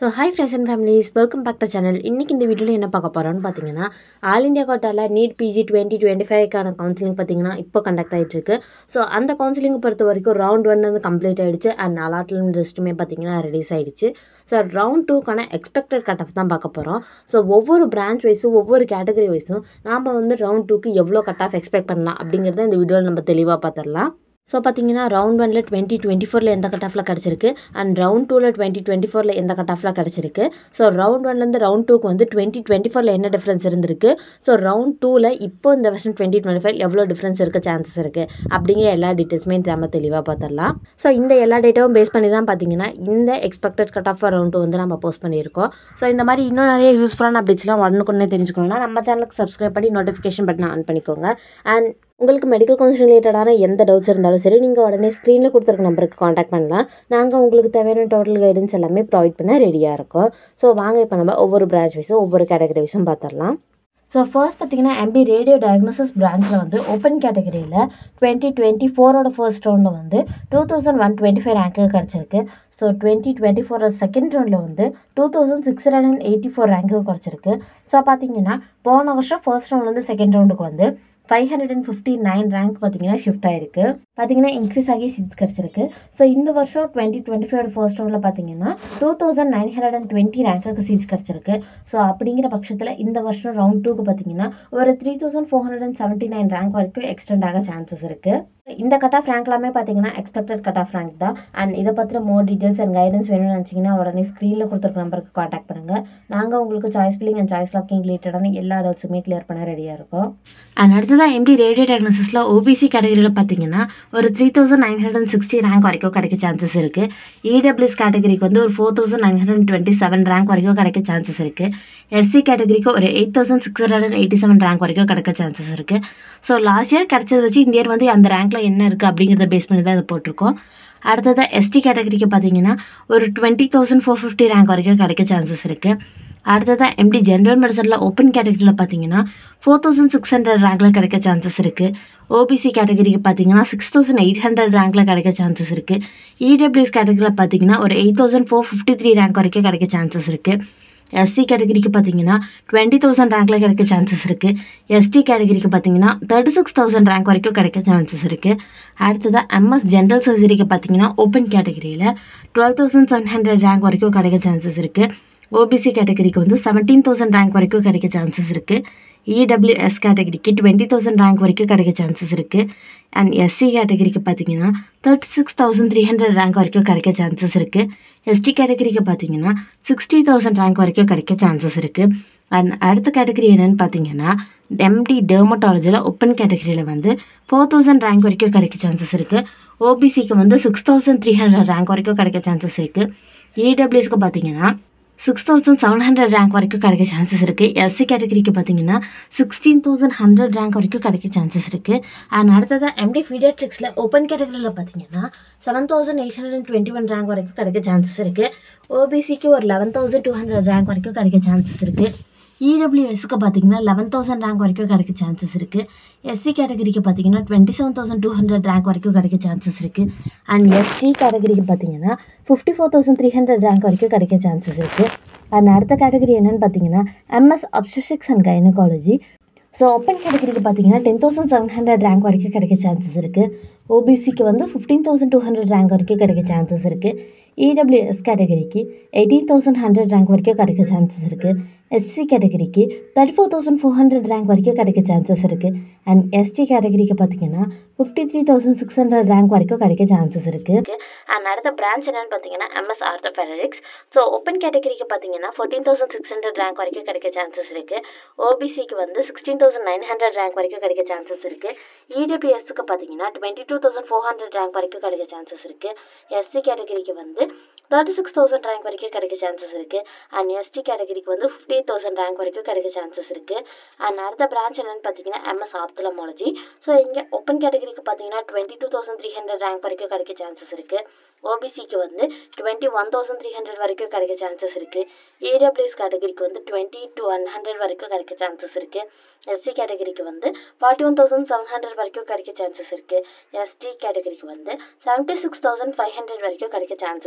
so hi friends and families welcome back to channel இன்றைக்கி இந்த வீடியோவில் என்ன பார்க்க போகிறோம்னு பார்த்தீங்கன்னா ஆல் இந்தியா கோட்டாவில் நீட் பிஜி டுவெண்ட்டி டுவெண்ட்டி ஃபைவ்க்கான கவுன்சிலிங் பார்த்தீங்கன்னா இப்போ கண்டக்ட் ஆகிட்டு இருக்கு ஸோ அந்த கவுன்சிலிங் பொறுத்த வரைக்கும் ரவுண்ட் ஒன் வந்து கம்ப்ளீட் ஆகிடுச்சு அண்ட் அலாட்மெண்ட் லிஸ்ட்டுமே பார்த்தீங்கன்னா ரிலீஸ் ஆகிடுச்சு ஸோ ரவுண்ட் டூக்கான எக்ஸ்பெக்டட் கட் ஆஃப் தான் பார்க்க போகிறோம் ஸோ ஒவ்வொரு பிரான்ச் வைஸும் ஒவ்வொரு கேட்டகரி வைஸும் நாம் வந்து ரவுண்ட் டூக்கு எவ்வளோ கட் ஆஃப் எக்ஸ்பெக்ட் பண்ணலாம் அப்படிங்கிறத இந்த வீடியோவில் நம்ம தெளிவாக பார்த்துடலாம் ஸோ பார்த்தீங்கன்னா ரவுண்ட் ஒனில் டுவெண்ட்டி டுவெண்ட்டி ஃபோரில் எந்த கட் ஆஃபில் கிடச்சிருக்கு அண்ட் ரவுண்ட் டூவில் டுவெண்ட்டி டுவெண்ட்டி ஃபோரில் எந்த கட் ஆஃபில் கிடச்சிருக்கு ஸோ ரவுண்ட் ஒன்லேருந்து ரவுண்ட் டூக்கு வந்து டுவெண்ட்டி டுவெண்ட்டி ஃபோரில் என்ன டிஃப்ரென்ஸ் இருந்திருக்கு ஸோ ரவுண்ட் டூவில் இப்போ இந்த வருஷம் டுவெண்ட்டி டுவெண்ட்டி ஃபைவ் எவ்வளோ டிஃப்ரென்ஸ் இருக்க சான்சஸ் இருக்குது அப்படிங்கிற எல்லா டீட்டெயில்ஸுமே நம்ம தெளிவாக பார்த்துடலாம் ஸோ இந்த எல்லா டேட்டாவும் பேஸ் பண்ணி தான் பார்த்தீங்கன்னா இந்த எக்ஸ்பெக்டட் கட் ஆஃப் ரவுண்ட் வந்து நம்ம போஸ்ட் பண்ணியிருக்கோம் ஸோ இந்த மாதிரி இன்னும் நிறைய யூஸ்ஃபுல்லான அப்டேட்ஸ்லாம் உடனுக்குடனே தெரிஞ்சுக்கணும்னா நம்ம சேனலுக்கு சப்ஸ்கிரைப் பண்ணி நோட்டிஃபிகேஷன் பட்டன் ஆன் பண்ணிக்கோங்க அண்ட் உங்களுக்கு மெடிக்கல் கவுன்சில் ரிலேட்டடான எந்த டவுட்ஸ் இருந்தாலும் சரி நீங்கள் உடனே ஸ்க்ரீனில் கொடுத்துருக்க நம்பருக்கு காண்டாக்ட் பண்ணலாம் நாங்கள் உங்களுக்கு தேவையான டோட்டல் கைடன்ஸ் எல்லாமே ப்ரொவைட் பண்ண ரெடியாக இருக்கோம் ஸோ வாங்க இப்போ நம்ம ஒவ்வொரு பிரான்ச் வைஸும் ஒவ்வொரு கேட்டகரி வைஸும் பார்த்துடலாம் ஸோ ஃபர்ஸ்ட் பார்த்தீங்கன்னா எம்பி ரேடியோ டயக்னோசிஸ் பிரான்ச்சில் வந்து ஓப்பன் கேட்டகரியில் டுவெண்ட்டி டுவெண்ட்டி ஃபோரோட ஃபர்ஸ்ட் ரவுண்டில் வந்து two thousand one twenty five ரேங்க்கு கிடச்சிருக்கு ஸோ டுவெண்ட்டி டுவெண்ட்டி ஃபோரோட செகண்ட் ரவுண்டில் வந்து two thousand six hundred and eighty four ரேங்க்கு கிடச்சிருக்கு ஸோ பார்த்தீங்கன்னா போன வருஷம் ஃபர்ஸ்ட் ரவுண்ட்லேருந்து செகண்ட் ரவுண்டுக்கு வந்து five hundred and fifty nine rank பார்த்தீங்கன்னா ஷிஃப்ட் ஆயிருக்கு பார்த்தீங்கன்னா இன்க்ரீஸ் ஆகி சீட்ஸ் கிடச்சிருக்கு ஸோ இந்த வருஷம் டுவெண்ட்டி டுவெண்ட்டி ஃபைவ் ஃபர்ஸ்ட் ரவுண்டில் பார்த்தீங்கன்னா two thousand nine hundred and twenty ரேங்க்கு சீட்ஸ் கிடச்சிருக்கு ஸோ அப்படிங்கிற பட்சத்தில் இந்த வருஷம் ரவுண்ட் டூக்கு பார்த்தீங்கன்னா ஒரு three thousand four hundred and seventy nine rank வரைக்கும் எக்ஸ்டெண்ட் ஆக சான்சஸ் இருக்குது இந்த கட் ஆஃப் ரேங்க் எல்லாமே பார்த்தீங்கன்னா எக்ஸ்பெக்டட் கட் ஆஃப் ரேங்க் தான் அண்ட் இதை பற்றின மோர் டீட்டெயில்ஸ் அண்ட் கைடன்ஸ் வேணும்னு நினச்சிங்கன்னா உடனே ஸ்க்ரீனில் கொடுத்துருக்க நம்பருக்கு காண்டாக்ட் பண்ணுங்கள் நாங்கள் உங்களுக்கு choice filling and choice locking ரிலேட்டடான எல்லா டவுட்ஸுமே கிளியர் பண்ண ரெடியாக இருக்கோம் அண்ட் அடுத்ததாக எம்டி ரேடியோ டயக்னோசிஸில் ஓபிசி கேட்டகரியில் பார்த்தீங்கன்னா ஒரு three thousand nine hundred and sixty rank வரைக்கும் கிடைக்க சான்சஸ் இருக்குது இடபிள்யூஎஸ் கேட்டகரிக்கு வந்து ஒரு four thousand nine hundred twenty seven rank வரைக்கும் கிடைக்க சான்சஸ் இருக்குது எஸ்சி கேட்டகரிக்கு ஒரு eight thousand six hundred and eighty seven rank வரைக்கும் கிடைக்க சான்சஸ் இருக்குது ஸோ லாஸ்ட் இயர் கிடச்சதை வச்சு இந்த இயர் வந்து அந்த ரேங்க்கில் என்ன இருக்குது அப்படிங்கிறத பேஸ் பண்ணி தான் இதை போட்டிருக்கோம் அடுத்ததாக எஸ்டி கேட்டகரிக்கு பார்த்தீங்கன்னா ஒரு twenty thousand four fifty rank வரைக்கும் கிடைக்க சான்சஸ் இருக்குது அடுத்ததாக எம்டி ஜென்ரல் மெடிசனில் ஓப்பன் கேட்டகரியில் பார்த்தீங்கன்னா ஃபோர் தௌசண்ட் சிக்ஸ் ஹண்ட்ரட் ரேங்கில் கிடைக்க சான்சஸ் இருக்குது ஓபிசி கேட்டகரிக்கு பார்த்தீங்கன்னா சிக்ஸ் தௌசண்ட் எயிட் ஹண்ட்ரட் ரேங்கில் கிடைக்க சான்சஸ் இருக்குது இடபிள்யூஎஸ் கேட்டகரியில் பார்த்தீங்கன்னா ஒரு eight thousand four fifty three rank வரைக்கும் கிடைக்க சான்சஸ் இருக்குது எஸ்சி கேட்டகரிக்கு பார்த்தீங்கன்னா டுவெண்ட்டி தௌசண்ட் ரேங்க்கில் கிடைக்க சான்சஸ் இருக்குது எஸ்டி கேட்டகரிக்கு பார்த்தீங்கன்னா தேர்ட்டி சிக்ஸ் தௌசண்ட் ரேங்க் வரைக்கும் கிடைக்க சான்சஸ் இருக்குது அடுத்ததாக எம்எஸ் ஜென்ரல் சர்ஜரிக்கு பார்த்தீங்கன்னா ஓப்பன் கேட்டகரியில் twelve thousand seven hundred rank வரைக்கும் கிடைக்க சான்சஸ் இருக்குது ஓபிசி கேட்டகரிக்கு வந்து செவன்டீன் தௌசண்ட் ரேங்க் வரைக்கும் கிடைக்க சான்சஸ் இருக்குது இடபிள்யூஎஸ் கேட்டகரிக்கு டுவெண்ட்டி தௌசண்ட் ரேங்க் வரைக்கும் கிடைக்க சான்சஸ் இருக்குது அண்ட் எஸ்சி கேட்டகரிக்கு பார்த்தீங்கன்னா thirty six thousand three hundred rank வரைக்கும் கிடைக்க சான்சஸ் இருக்குது எஸ்டி கேட்டகரிக்கு பார்த்தீங்கன்னா சிக்ஸ்டி தௌசண்ட் ரேங்க் வரைக்கும் கிடைக்க சான்சஸ் இருக்குது அண்ட் அடுத்த கேட்டகரி என்னென்னு பார்த்தீங்கன்னா எம்டி டெர்மட்டாலஜியில் ஓப்பன் கேட்டகரியில் வந்து ஃபோர் தௌசண்ட் ரேங்க் வரைக்கும் கிடைக்க சான்சஸ் இருக்குது ஓபிசிக்கு வந்து six thousand three hundred rank வரைக்கும் கிடைக்க சான்சஸ் இருக்குது இடபிள்யூஎஸ்க்கு பார்த்தீங்கன்னா six thousand seven hundred rank வரைக்கும் கிடைக்க சான்சஸ் இருக்குது எஸ்சி கேட்டகரிக்கு பார்த்தீங்கன்னா சிக்ஸ்டீன் தௌசண்ட் ஹண்ட்ரட் ரேங்க் வரைக்கும் கிடைக்க சான்சஸ் இருக்குது அண்ட் அடுத்ததாக எம்டி ஃபீடியாட்ரிக்ஸில் ஓப்பன் கேட்டகரியில் பார்த்தீங்கன்னா seven thousand eight hundred and twenty one rank வரைக்கும் கிடைக்க சான்சஸ் இருக்குது ஓபிசிக்கு ஒரு eleven thousand two hundred rank வரைக்கும் கிடைக்க சான்சஸ் இருக்குது இடபிள்யூஎஸ்க்கு பார்த்தீங்கன்னா லெவன் தௌசண்ட் ரேங்க் வரைக்கும் கிடைக்க சான்சஸ் இருக்குது எஸ்சி கேட்டகரிக்கு பார்த்தீங்கன்னா twenty seven thousand two hundred rank வரைக்கும் கிடைக்க சான்சஸ் இருக்குது அண்ட் எஸ்டி கேட்டகரிக்கு பார்த்தீங்கன்னா fifty four thousand three hundred rank வரைக்கும் கிடைக்க சான்சஸ் இருக்குது அண்ட் அடுத்த கேட்டகரி என்னென்னு பார்த்தீங்கன்னா MS obstetrics and gynaecology so open கேட்டகரிக்கு பார்த்தீங்கன்னா ten thousand seven hundred rank வரைக்கும் கிடைக்க சான்சஸ் இருக்குது ஓபிசிக்கு வந்து fifteen thousand two hundred rank வரைக்கும் கிடைக்க சான்சஸ் இருக்குது இடபிள்யூஎஸ் கேட்டகரிக்கு எயிட்டீன் தௌசண்ட் ஹண்ட்ரட் ரேங்க் வரைக்கும் கிடைக்க சான்சஸ் இருக்குது எஸ்சி கேட்டகரிக்கு thirty four thousand four hundred rank வரைக்கும் கிடைக்க சான்சஸ் இருக்குது அண்ட் எஸ்டி கேட்டகரிக்கு பார்த்தீங்கன்னா fifty three thousand six hundred rank வரைக்கும் கிடைக்க சான்சஸ் இருக்குது அண்ட் அடுத்த பிரான்ச் என்னென்னு பார்த்தீங்கன்னா எம்எஸ் ஆர்த்தோபெடரிக்ஸ் ஸோ ஓப்பன் கேட்டகரிக்கு பார்த்தீங்கன்னா fourteen thousand six hundred rank வரைக்கும் கிடைக்க சான்சஸ் இருக்குது ஓபிசிக்கு வந்து sixteen thousand nine hundred rank வரைக்கும் கிடைக்க சான்சஸ் இருக்குது இடபிள்யூஎஸ்க்கு பார்த்தீங்கன்னா twenty two thousand four hundred rank வரைக்கும் கிடைக்க சான்சஸ் இருக்குது எஸ்சி கேட்டகரிக்கு வந்து தேர்ட்டி சிக்ஸ் தௌசண்ட் ரேங்க் வரைக்கும் கிடைக்க சான்சஸ் இருக்குது அண்ட் எஸ்டி கேட்டகரிக்கு வந்து ஃபிஃப்டி தௌசண்ட் ரேங்க் வரைக்கும் கிடைக்க சான்சஸ் இருக்குது அண்ட் அடுத்த பிரான்ச் என்னென்னு பார்த்தீங்கன்னா எம்எஸ் ஆப்தலமாலஜி ஸோ இங்கே ஓப்பன் கேட்டகரிக்கு பார்த்தீங்கன்னா twenty two thousand three hundred rank வரைக்கும் கிடைக்க சான்சஸ் இருக்குது ஓபிசிக்கு வந்து twenty one thousand three hundred வரைக்கும் கிடைக்க சான்சஸ் இருக்குது ஏடபிள்யூஎஸ் கேட்டகரிக்கு வந்து டுவெண்ட்டி டு ஒன் ஹண்ட்ரட் வரைக்கும் கிடைக்க சான்சஸ் இருக்குது எஸ்சி கேட்டகரிக்கு வந்து forty one thousand seven hundred வரைக்கும் கிடைக்க சான்சஸ் இருக்குது எஸ்டி கேட்டகரிக்கு வந்து seventy six thousand five hundred வரைக்கும் கிடைக்க சான்சஸ் இருக்குது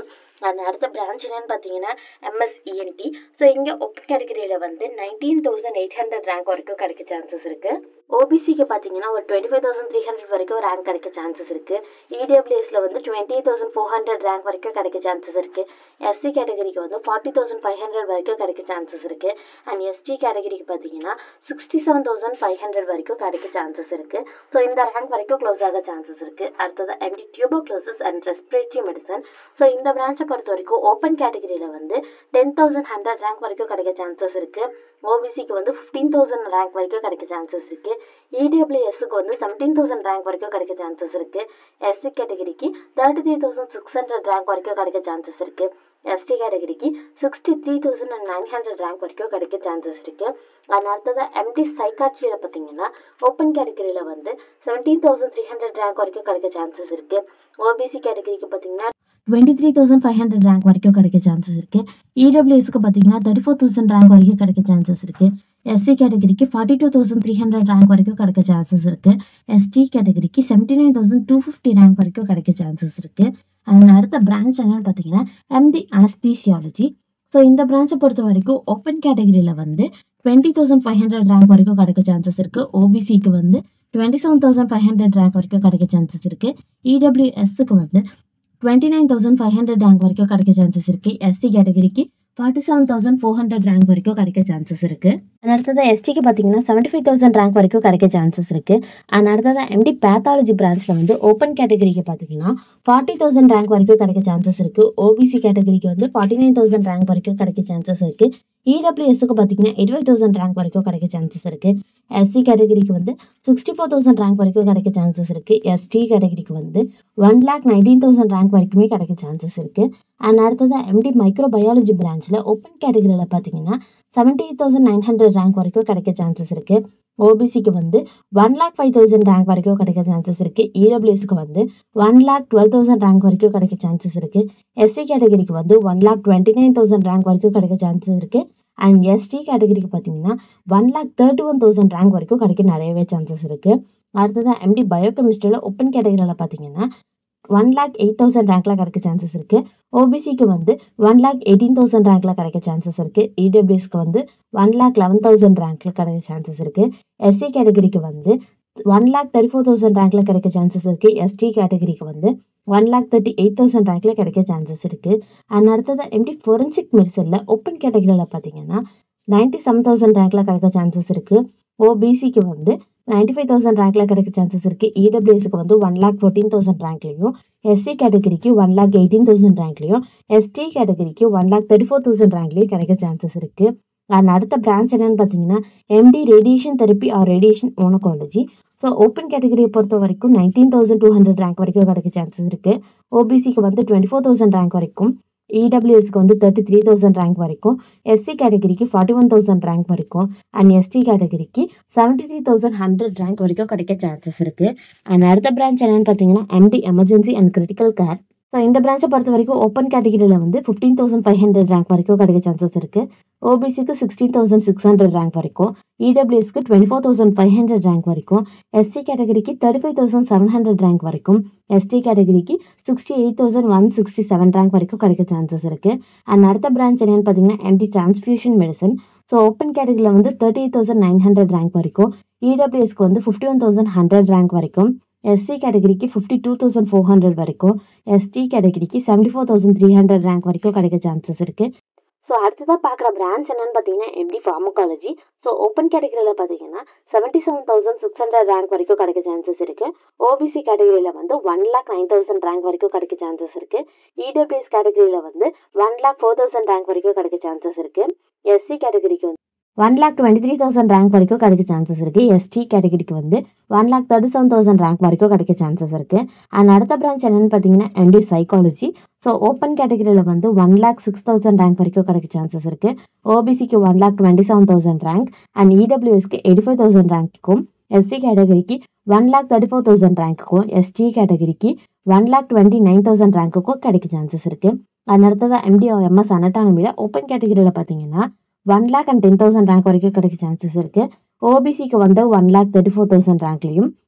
அந்த அடுத்த பிரான்ச் என்னன்னு பார்த்தீங்கன்னா எம்எஸ்இஎன்டி ஸோ இங்கே ஒப்ஸ் கேட்டகரியில் வந்து nineteen thousand eight hundred rank வரைக்கும் கிடைக்க சான்சஸ் இருக்குது ஓபிசிக்கு பார்த்தீங்கன்னா ஒரு twenty five thousand three hundred வரைக்கும் ரேங்க் கிடைக்க சான்சஸ் இருக்குது இடபிள்யூஎஸில் வந்து twenty thousand four hundred rank வரைக்கும் கிடைக்க சான்சஸ் இருக்குது எஸ்சி கேட்டகரிக்கு வந்து ஃபார்ட்டி தௌசண்ட் ஃபைவ் ஹண்ட்ரட் வரைக்கும் கிடைக்க சான்சஸ் இருக்குது அண்ட் எஸ்டி கேட்டகரிக்கு பார்த்தீங்கன்னா sixty seven thousand five hundred வரைக்கும் கிடைக்க சான்சஸ் இருக்குது ஸோ இந்த ரேங்க் வரைக்கும் க்ளோஸ் ஆக சான்சஸ் இருக்குது அடுத்தது MD tuberculosis and respiratory medicine so இந்த பிரான்ச்சை பொறுத்த வரைக்கும் ஓப்பன் கேட்டகரியில் வந்து டென் தௌசண்ட் ஹண்ட்ரட் ரேங்க் வரைக்கும் கிடைக்க சான்சஸ் இருக்குது ஓபிசிக்கு வந்து ஃபிஃப்டீன் தௌசண்ட் ரேங்க் வரைக்கும் கிடைக்க சான்சஸ் இருக்குது இடபிள்யூஎஸ்க்கு வந்து செவன்டீன் தௌசண்ட் ரேங்க் வரைக்கும் கிடைக்க சான்சஸ் இருக்குது எஸ்சி கேட்டகரிக்கு thirty three thousand six hundred rank வரைக்கும் கிடைக்க சான்சஸ் இருக்குது எஸ்டி கேட்டகரிக்கு sixty three thousand and nine hundred rank வரைக்கும் கிடைக்க சான்சஸ் இருக்குது அண்ட் அடுத்தது எம்டி சைக்காட்ரியில் பார்த்தீங்கன்னா ஓப்பன் கேட்டகரியில் வந்து seventeen thousand three hundred rank வரைக்கும் கிடைக்க சான்சஸ் இருக்குது ஓபிசி கேட்டகரிக்கு பார்த்தீங்கன்னா twenty three thousand five hundred rank வரைக்கும் கிடைக்க சான்சஸ் இருக்குது இடபிள்யூஎஸ்க்கு பார்த்தீங்கன்னா தேர்ட்டி ஃபோர் தௌசண்ட் ரேங்க் வரைக்கும் கிடைக்க சான்சஸ் இருக்குது எஸ்சி கேட்டகரிக்கு forty two thousand three hundred rank வரைக்கும் கிடைக்க சான்சஸ் இருக்குது எஸ்டி கேட்டகரிக்கு seventy nine thousand two fifty rank வரைக்கும் கிடைக்க சான்சஸ் இருக்குது அண்ட் அடுத்த பிரான்ச் என்னன்னு பார்த்தீங்கன்னா எம்டி அனஸ்தீசியாலஜி ஸோ இந்த பிரான்ச்சை பொறுத்த வரைக்கும் ஓப்பன் கேட்டகரியில் வந்து twenty thousand five hundred rank வரைக்கும் கிடைக்க சான்சஸ் இருக்குது ஓபிசிக்கு வந்து twenty seven thousand five hundred rank வரைக்கும் கிடைக்க சான்சஸ் இருக்குது இடபிள்யூஎஸ்க்கு வந்து twenty nine thousand five hundred rank வரைக்கும் கிடைக்க சான்சஸ் இருக்குது எஸ்சி கேட்டகரிக்கு forty seven thousand four hundred rank வரைக்கும் கிடைக்க சான்சஸ் இருக்குது அண்ட் அடுத்தது எஸ்டிக்கு பார்த்தீங்கன்னா செவன்ட்டி ஃபைவ் தௌசண்ட் ரேங்க் வரைக்கும் கிடைக்க சான்சஸ் இருக்குது அண்ட் அடுத்தது எம்டி பேத்தாலஜி பிரான்ச்சில் வந்து ஓப்பன் கேட்டகரிக்கு பார்த்தீங்கன்னா ஃபார்ட்டி தௌசண்ட் ரேங்க் வரைக்கும் கிடைக்க சான்சஸ் இருக்குது ஓபிசி கேட்டகரிக்கு வந்து ஃபார்ட்டி நைன் தௌசண்ட் ரேங்க் வரைக்கும் கிடைக்க சான்சஸ் இருக்குது இடபிள்யூஎஸ்க்கு பார்த்தீங்கன்னா எயிட்டி ஃபைவ் தௌசண்ட் ரேங்க் வரைக்கும் கிடைக்க சான்சஸ் இருக்குது எஸ்சி கேட்டகரிக்கு வந்து சிக்ஸ்டி ஃபோர் தௌசண்ட் ரேங்க் வரைக்கும் கிடைக்க சான்சஸ் இருக்குது எஸ்டி கேட்டகரிக்கு வந்து one lakh nineteen thousand rank வரைக்குமே கிடைக்க சான்சஸ் இருக்குது அண்ட் அடுத்தது எம்டி மைக்ரோ பயாலஜி பிரான்ச்சில் ஓப்பன் கேட்டகரியில் பார்த்தீங்கன்னா seventy thousand nine hundred rank வரைக்கும் கிடைக்க சான்சஸ் இருக்குது ஓபிசிக்கு வந்து one lakh five thousand rank வரைக்கும் கிடைக்க சான்சஸ் இருக்குது இடபிள்யூஎஸ்க்கு வந்து one lakh twelve thousand rank வரைக்கும் கிடைக்க சான்சஸ் இருக்குது எஸ்சி கேட்டகரிக்கு வந்து one lakh twenty nine thousand rank வரைக்கும் கிடைக்க சான்சஸ் இருக்குது அண்ட் எஸ்டி கேட்டகரிக்கு பார்த்தீங்கன்னா one lakh thirty one thousand rank வரைக்கும் கிடைக்க நிறையவே சான்சஸ் இருக்குது அடுத்தது எம்டி பயோகெமிஸ்ட்ரியில் ஓப்பன் கேட்டகரியில் பார்த்தீங்கன்னா ஒன் லேக் எயிட் தௌசண்ட் ரேங்க்கில் கிடைக்க சான்சஸ் இருக்குது ஓபிசிக்கு வந்து ஒன் லேக் எயிட்டீன் தௌசண்ட் ரேங்க்கில் கிடைக்க சான்சஸ் இருக்குது இடபிள்யூஎஸ்க்கு வந்து ஒன் லேக் லெவன் தௌசண்ட் ரேங்க்கில் கிடைக்க சான்சஸ் இருக்குது எஸ்சி கேட்டகரிக்கு வந்து one lakh thirty four thousand ரேங்க்கில் கிடைக்க சான்சஸ் இருக்குது எஸ்டி கேட்டகரிக்கு வந்து one lakh thirty eight thousand ரேங்க்கில் கிடைக்க சான்சஸ் இருக்குது அண்ட் அடுத்தது எம்டி ஃபொரன்சிக் மெடிசனில் ஓப்பன் கேட்டகரியில் பார்த்தீங்கன்னா நைன்ட்டி செவன் தௌசண்ட் ரேங்க்கில் கிடைக்க சான்சஸ் இருக்குது ஓபிசிக்கு வந்து நைன்ட்டி ஃபைவ் தௌசண்ட் ரேங்க்கில் கிடைக்க சான்சஸ் இருக்குது இடபிள்யூஎஸ்க்கு வந்து ஒன் லேக் ஃபோர்டீன் தௌசண்ட் ரேங்க்லையும் எஸ்சி கேட்டகரிக்கு ஒன் லேக் எயிட்டீன் தௌசண்ட் ரேங்க்லையும் எஸ்டி கேட்டகரிக்கு one lakh thirty four thousand ரேங்க்லையும் கிடைக்க சான்சஸ் இருக்குது அண்ட் அடுத்த பிரான்ச் என்னன்னு பார்த்தீங்கன்னா MD radiation therapy or radiation oncology so open கேட்டகரியை பொறுத்த வரைக்கும் nineteen thousand two hundred rank வரைக்கும் கிடைக்க சான்சஸ் இருக்குது ஓபிசிக்கு வந்து டுவெண்ட்டி ஃபோர் தௌசண்ட் ரேங்க் வரைக்கும் இடபிள்யூஎஸ்க்கு வந்து தேர்ட்டி த்ரீ தௌசண்ட் ரேங்க் வரைக்கும் எஸ்சி கேட்டகரிக்கு ஃபார்ட்டி ஒன் தௌசண்ட் ரேங்க் வரைக்கும் அண்ட் எஸ்டி கேட்டகரிக்கு seventy three thousand hundred rank வரைக்கும் கிடைக்க சான்சஸ் இருக்குது அண்ட் அடுத்த பிரான்ச் என்னென்னு பார்த்தீங்கன்னா MD emergency and critical care so இந்த பிரான்ச்சை பொறுத்த வரைக்கும் ஓப்பன் கேட்டகரியில் வந்து fifteen thousand five hundred rank வரைக்கும் கிடைக்க சான்சஸ் இருக்குது ஓபிசிக்கு sixteen thousand six hundred rank வரைக்கும் இடபிள்யூஎஸ்க்கு twenty four thousand five hundred rank வரைக்கும் எஸ்சி கேட்டகரிக்கு thirty five thousand seven hundred rank வரைக்கும் எஸ்டி கேட்டகரிக்கு sixty eight thousand one sixty seven rank வரைக்கும் கிடைக்க சான்சஸ் இருக்குது அண்ட் அடுத்த பிரான்ச் என்னென்னு பார்த்தீங்கன்னா MD transfusion medicine so open கேட்டகரியில் வந்து thirty eight thousand nine hundred rank வரைக்கும் இடபிள்யூஎஸ்க்கு வந்து fifty one thousand hundred rank வரைக்கும் எஸ்சி கேட்டகரிக்கு fifty two thousand four hundred வரைக்கும் எஸ்டி கேட்டகரிக்கு seventy four thousand three hundred rank வரைக்கும் கிடைக்க சான்சஸ் இருக்குது ஸோ அடுத்ததாக பார்க்குற பிரான்ச் என்னென்னு பார்த்தீங்கன்னா எம்டி ஃபார்மகாலஜி ஸோ ஓப்பன் கேட்டகரியில் பார்த்தீங்கன்னா seventy seven thousand six hundred rank வரைக்கும் கிடைக்க சான்சஸ் இருக்குது ஓபிசி கேட்டகரியில் வந்து one lakh nine thousand rank வரைக்கும் கிடைக்க சான்சஸ் இருக்குது இடபிள்யூஎஸ் கேட்டகரியில் வந்து one lakh four thousand rank வரைக்கும் கிடைக்க சான்சஸ் இருக்குது எஸ்சி கேட்டகரிக்கு வந்து one lakh twenty three thousand rank வரைக்கும் கிடைக்க சான்சஸ் இருக்குது எஸ்டி கேட்டகரிக்கு வந்து one lakh thirty seven thousand rank வரைக்கும் கிடைக்க சான்சஸ் இருக்குது அண்ட் அடுத்த பிரான்ச் என்னென்னு பார்த்தீங்கன்னா எம்டி சைக்காலஜி ஸோ ஓப்பன் கேட்டகரியில் வந்து one lakh six thousand rank வரைக்கும் கிடைக்க சான்சஸ் இருக்குது ஓபிசிக்கு one lakh twenty seven thousand rank and இடபிள்யூஎஸ்க்கு எயிட்டி ஃபைவ் தௌசண்ட் ரேங்க்குக்கும் எஸ்சி கேட்டகரிக்கு one lakh thirty four thousand ரேங்க்குக்கும் எஸ்டி கேட்டகரிக்கு one lakh twenty nine thousand ரேங்க்குக்கும் கிடைக்க சான்சஸ் இருக்குது அண்ட் அடுத்ததாக எம்டி எம்எஸ் அனட்டானமியில் ஓப்பன் கேட்டகரியில் பார்த்தீங்கன்னா one lakh and ten thousand rank வரைக்கும் கிடைக்க சான்சஸ் இருக்குது ஓபிசிக்கு வந்து one lakh thirty four thousand ரேங்க்லையும்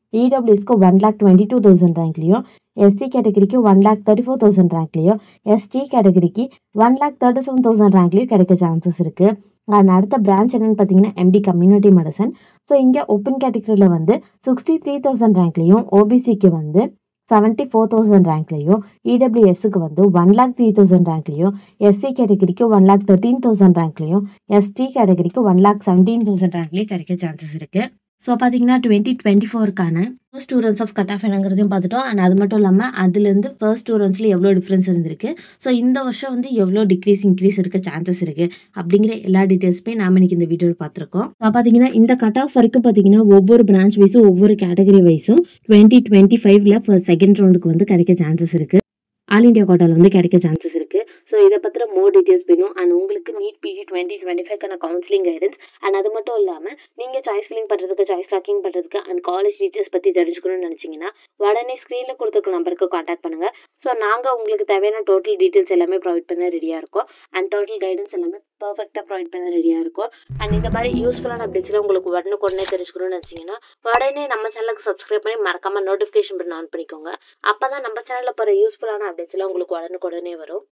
இடபிள்யூஎஸ்க்கு one lakh twenty two thousand ரேங்க்லேயும் எஸ்சி கேட்டகரிக்கு one lakh thirty four thousand ரேங்க்லேயும் எஸ்டி கேட்டகரிக்கு one lakh thirty seven thousand ரேங்க்லேயும் கிடைக்க சான்சஸ் இருக்குது அண்ட் அடுத்த பிரான்ச் என்னென்னு பார்த்தீங்கன்னா எம்டி கம்யூனிட்டி மெடிசன் ஸோ இங்கே ஓப்பன் கேட்டகரியில் வந்து சிக்ஸ்டி த்ரீ தௌசண்ட் ரேங்க்லேயும் ஓபிசிக்கு வந்து செவன்ட்டி ஃபோர் தௌசண்ட் ரேங்க்லேயும் இடபிள்யூஎஸ்க்கு வந்து ஒன் லேக் த்ரீ தௌசண்ட் ரேங்க்லேயும் எஸ்சி கேட்டகரிக்கு ஒன் லேக் தேர்ட்டீன் தௌசண்ட் ரேங்க்லேயும் எஸ்டி கேட்டகரிக்கு ஒன் லேக் செவன்டீன் தௌசண்ட் ரேங்க்லேயும் கிடைக்க சான்சஸ் இருக்குது ஸோ பார்த்தீங்கன்னா டுவெண்ட்டி டுவெண்ட்டி ஃபோருக்கான first two rounds of cut off என்னங்கிறதையும் பார்த்துட்டோம் அண்ட் அது மட்டும் இல்லாமல் அதுலேருந்து ஃபர்ஸ்ட் டூ ரன்ஸில் எவ்வளோ டிஃப்ரென்ஸ் இருந்திருக்கு ஸோ இந்த வருஷம் வந்து எவ்வளோ டிக்ரீஸ் இன்க்ரீஸ் இருக்க சான்சஸ் இருக்குது அப்படிங்கிற எல்லா டீட்டெயில்ஸுமே நாம இன்னைக்கு இந்த வீடியோவில் பார்த்துருக்கோம் ஸோ பார்த்தீங்கன்னா இந்த கட் ஆஃப் வரைக்கும் பார்த்தீங்கன்னா ஒவ்வொரு பிரான்ச் வைஸும் ஒவ்வொரு கேட்டகரி வைஸும் டுவெண்ட்டி டுவெண்ட்டி ஃபைவ்ல செகண்ட் ரவுண்டுக்கு வந்து கிடைக்க சான்சஸ் இருக்குது ஆல் இண்டியா கோட்டாவில் வந்து கிடைக்க சான்சஸ் இருக்குது ஸோ இதை பற்றின மோர் டீட்டெயில்ஸ் வேணும் அண்ட் உங்களுக்கு நீட் பிஜி டுவெண்ட்டி டுவெண்ட்டி ஃபைவ்க்கான கவுன்சிலிங் கைடன்ஸ் அண்ட் அது மட்டும் இல்லாமல் நீங்கள் சாய்ஸ் ஃபில்லிங் பண்ணுறதுக்கு சாய்ஸ் லாக்கிங் பண்ணுறதுக்கு அண்ட் காலேஜ் டீட்டெயில்ஸ் பற்றி தெரிஞ்சுக்கணும்னு நினச்சிங்கன்னா உடனே ஸ்க்ரீனில் கொடுத்துருக்க நம்பருக்கு காண்டாக்ட் பண்ணுங்கள் ஸோ நாங்கள் உங்களுக்கு தேவையான டோட்டல் டீட்டெயில்ஸ் எல்லாமே ப்ரொவைட் பண்ண ரெடியாக இருக்கோம் அண்ட் டோட்டல் கைடன்ஸ் எல்லாமே பர்ஃபெக்டாக ப்ரொவைட் பண்ண ரெடியாக இருக்கும் அண்ட் இந்த மாதிரி யூஸ்ஃபுல்லான அப்டேட்ஸ்லாம் உங்களுக்கு உடனுக்கு உடனே தெரிஞ்சுக்கணும்னு நினச்சிங்கன்னா உடனே நம்ம சேனலுக்கு சப்ஸ்கிரைப் பண்ணி மறக்காமல் நோட்டிஃபிகேஷன் பண்ண ஆன் பண்ணிக்கோங்க அப்போ தான் நம்ம சேனலில் போகிற யூஸ்ஃபுல்லான அப்டேட்ஸ்லாம் உங்களுக்கு உடனுக்கு உடனே வரும்